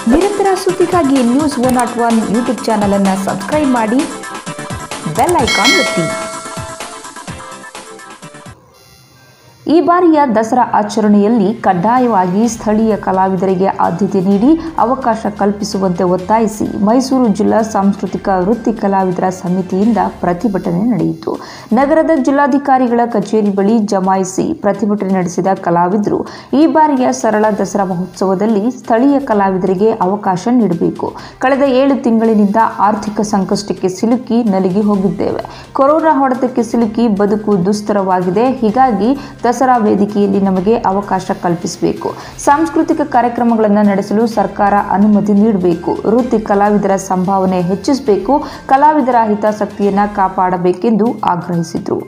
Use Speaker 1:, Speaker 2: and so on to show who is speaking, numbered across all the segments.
Speaker 1: ನಿರಂತರ ಸುದ್ದಿಗಾಗಿ news one naught one YouTube ಚಾನಲನ್ನು ಸಬ್ಸ್ಕ್ರೈಬ್ ಮಾಡಿ ಬೆಲ್ ಐಕಾನ್ ಒತ್ತಿ ಈ ಬಾರಿಯ ದಸರಾ ಆಚರಣೆಯಲ್ಲಿ ಕಡ್ಡಾಯವಾಗಿ ಸ್ಥಳೀಯ ಕಲಾವಿದರಿಗೆ ಆದ್ಯತೆ ನೀಡಿ ಅವಕಾಶ ಕಲ್ಪಿಸುವಂತೆ ಒತ್ತಾಯಿಸಿ ಮೈಸೂರು ಜಿಲ್ಲಾ ಸಾಂಸ್ಕೃತಿಕ ವೃತ್ತಿ ಕಲಾವಿದರ ಸಮಿತಿಯಿಂದ ಪ್ರತಿಭಟನೆ ನಡೆಯಿತು ನಗರದ ಜಿಲ್ಲಾಧಿಕಾರಿಗಳ ಕಚೇರಿ ಬಳಿ ಜಮಾಯಿಸಿ ಪ್ರತಿಭಟನೆ ನಡೆಸಿದ ಕಲಾವಿದರು ಈ ಬಾರಿಯ ಸರಳ ದಸರಾ ಮಹೋತ್ಸವದಲ್ಲಿ ಸ್ಥಳೀಯ ಕಲಾವಿದರಿಗೆ ಅವಕಾಶ ನೀಡಬೇಕು ಕಳೆದ ಏಳು ತಿಂಗಳಿನಿಂದ ಆರ್ಥಿಕ ಸಂಕಷ್ಟಕ್ಕೆ ಸಿಲುಕಿ ನಲುಗಿ ಹೋಗಿದ್ದೇವೆ ಕೊರೋನಾ ಹೊಡೆತಕ್ಕೆ ಸಿಲುಕಿ ಬದುಕು ದುಸ್ತರವಾಗಿದೆ ಹೀಗಾಗಿ ದಸರಾ ವೇದಿಕೆಯಲ್ಲಿ ನಮಗೆ ಅವಕಾಶ ಕಲ್ಪಿಸಬೇಕು ಸಾಂಸ್ಕೃತಿಕ ಕಾರ್ಯಕ್ರಮಗಳನ್ನು ನಡೆಸಲು ಸರ್ಕಾರ ಅನುಮತಿ ನೀಡಬೇಕು ವೃತ್ತಿ ಕಲಾವಿದರ ಸಂಭಾವನೆ ಹೆಚ್ಚಿಸಬೇಕು ಕಲಾವಿದರ ಹಿತಾಸಕ್ತಿಯನ್ನು ಕಾಪಾಡಬೇಕೆಂದು ಆಗ್ರಹಿಸಿದರು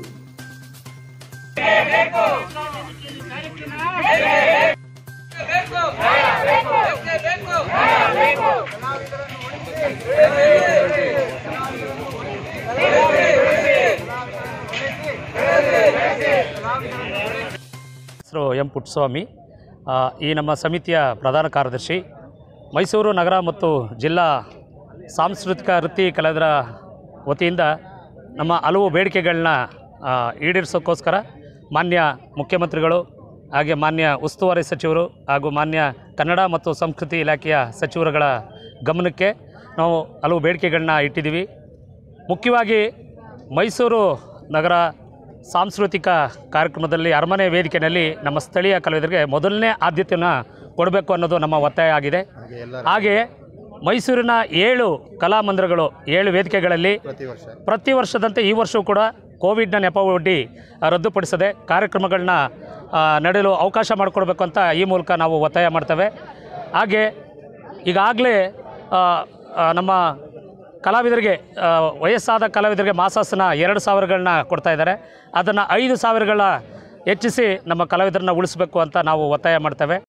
Speaker 2: ಹೆಸರು ಎಂ ಪುಟ್ಟಸ್ವಾಮಿ ಆ, ಈ ನಮ್ಮ ಸಮಿತಿಯ ಪ್ರಧಾನ ಕಾರ್ಯದರ್ಶಿ ಮೈಸೂರು ನಗರ ಮತ್ತು ಜಿಲ್ಲಾ ಸಾಂಸ್ಕೃತಿಕ ವೃತ್ತಿ ಕಲಾವಿದರ ವತಿಯಿಂದ ನಮ್ಮ ಹಲವು ಬೇಡಿಕೆಗಳನ್ನ ಆ, ಈಡೇರಿಸೋಕ್ಕೋಸ್ಕರ ಮಾನ್ಯ ಮುಖ್ಯಮಂತ್ರಿಗಳು ಹಾಗೆ ಮಾನ್ಯ ಉಸ್ತುವಾರಿ ಸಚಿವರು ಹಾಗೂ ಮಾನ್ಯ ಕನ್ನಡ ಮತ್ತು ಸಂಸ್ಕೃತಿ ಇಲಾಖೆಯ ಸಚಿವರುಗಳ ಗಮನಕ್ಕೆ ನಾವು ಹಲವು ಬೇಡಿಕೆಗಳನ್ನ ಇಟ್ಟಿದ್ದೀವಿ ಮುಖ್ಯವಾಗಿ ಮೈಸೂರು ನಗರ ಸಾಂಸ್ಕೃತಿಕ ಕಾರ್ಯಕ್ರಮದಲ್ಲಿ ಅರಮನೆ ವೇದಿಕೆಯಲ್ಲಿ ನಮ್ಮ ಸ್ಥಳೀಯ ಕಲಾವಿದರಿಗೆ ಮೊದಲನೇ ಆದ್ಯತೆಯನ್ನು ಕೊಡಬೇಕು ಅನ್ನೋದು ನಮ್ಮ ಒತ್ತಾಯ ಆಗಿದೆ ಹಾಗೆ ಮೈಸೂರಿನ ಏಳು ಕಲಾಮಂದಿರಗಳು ಏಳು ವೇದಿಕೆಗಳಲ್ಲಿ ಪ್ರತಿ ವರ್ಷದಂತೆ ಈ ವರ್ಷವೂ ಕೂಡ ಕೋವಿಡ್ನ ನೆಪ ಒಡ್ಡಿ ಆ, ರದ್ದುಪಡಿಸದೆ ಕಾರ್ಯಕ್ರಮಗಳನ್ನ ಆ, ನಡೆಯಲು ಅವಕಾಶ ಮಾಡಿಕೊಡ್ಬೇಕು ಅಂತ ಈ ಮೂಲಕ ನಾವು ಒತ್ತಾಯ ಮಾಡ್ತೇವೆ ಹಾಗೆ ಈಗಾಗಲೇ ನಮ್ಮ ಕಲಾವಿದರಿಗೆ ಆ, ವಯಸ್ಸಾದ ಕಲಾವಿದರಿಗೆ ಮಾಸಾಸನ ಎರಡು ಸಾವಿರಗಳನ್ನ ಕೊಡ್ತಾ ಇದ್ದಾರೆ ಅದನ್ನು ಐದು ಸಾವಿರಗಳ ಹೆಚ್ಚಿಸಿ ನಮ್ಮ ಕಲಾವಿದರನ್ನ ಉಳಿಸಬೇಕು ಅಂತ ನಾವು ಒತ್ತಾಯ ಮಾಡ್ತೇವೆ